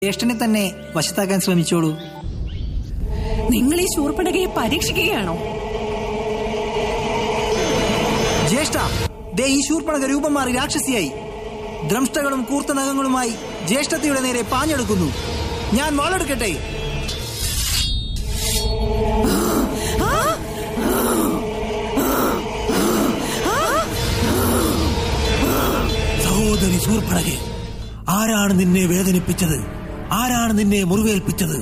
ജ്യേഷ്ഠനെ തന്നെ വശത്താക്കാൻ ശ്രമിച്ചോളൂ നിങ്ങൾ ഈ ശൂർപ്പണകയെ പരീക്ഷിക്കുകയാണോ ജ്യേഷ്ഠ ദേ ഈ ശൂർപ്പണക രൂപം മാറി രാക്ഷസിയായി ദ്രംഷ്ടകളും കൂർത്ത നഖങ്ങളുമായി ജ്യേഷ്ഠത്തിയുടെ നേരെ പാഞ്ഞെടുക്കുന്നു ഞാൻ വാളെടുക്കട്ടെ സഹോദരി ശൂർപ്പണകെ ആരാണ് നിന്നെ വേദനിപ്പിച്ചത് ആരാണ് നിന്നെ മുറിവേൽപ്പിച്ചത്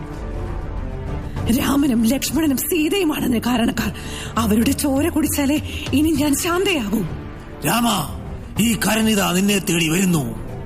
രാമനും ലക്ഷ്മണനും സീതയുമാണ് അതിന് കാരണക്കാർ അവരുടെ ചോര കുടിച്ചാലേ ഇനി ഞാൻ ശാന്തയാകൂ രാമ ഈ കരണിത നിന്നെ തേടി വരുന്നു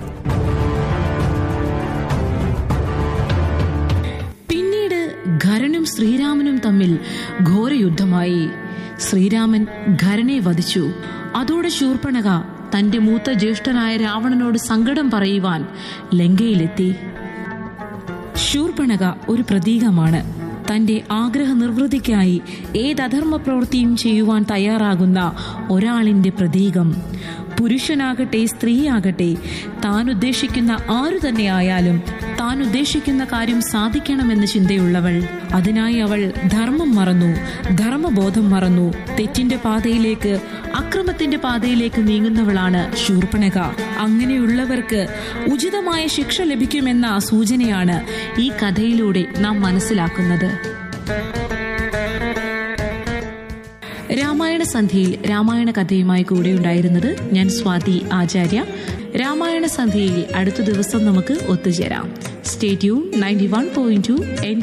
പിന്നീട് ഖരനും ശ്രീരാമനും തമ്മിൽ ഘോരയുദ്ധമായി ശ്രീരാമൻ ഖരനെ വധിച്ചു അതോടെ ശൂർപ്പണക തന്റെ മൂത്ത ജ്യേഷ്ഠനായ രാവണനോട് സങ്കടം പറയുവാൻ ലങ്കയിലെത്തി ശൂർപ്പണക ഒരു പ്രതീകമാണ് തന്റെ ആഗ്രഹ നിർവൃതിക്കായി ഏത് അധർമ്മ പ്രവൃത്തിയും ചെയ്യുവാൻ തയ്യാറാകുന്ന ഒരാളിന്റെ പ്രതീകം പുരുഷനാകട്ടെ സ്ത്രീയാകട്ടെ താൻ ഉദ്ദേശിക്കുന്ന ആരു തന്നെയായാലും താൻ ഉദ്ദേശിക്കുന്ന കാര്യം സാധിക്കണമെന്ന ചിന്തയുള്ളവൾ അതിനായി അവൾ ധർമ്മം മറന്നു ധർമ്മബോധം മറന്നു തെറ്റിന്റെ പാതയിലേക്ക് അക്രമത്തിന്റെ പാതയിലേക്ക് നീങ്ങുന്നവളാണ് ശൂർപ്പണക അങ്ങനെയുള്ളവർക്ക് ഉചിതമായ ശിക്ഷ ലഭിക്കുമെന്ന സൂചനയാണ് ഈ കഥയിലൂടെ നാം മനസ്സിലാക്കുന്നത് രാമായണ സന്ധ്യയിൽ രാമായണ കഥയുമായി കൂടെയുണ്ടായിരുന്നത് ഞാൻ സ്വാതി ആചാര്യ രാമായണ സന്ധ്യയിൽ അടുത്ത ദിവസം നമുക്ക് ഒത്തുചേരാം stay tuned ninety one point to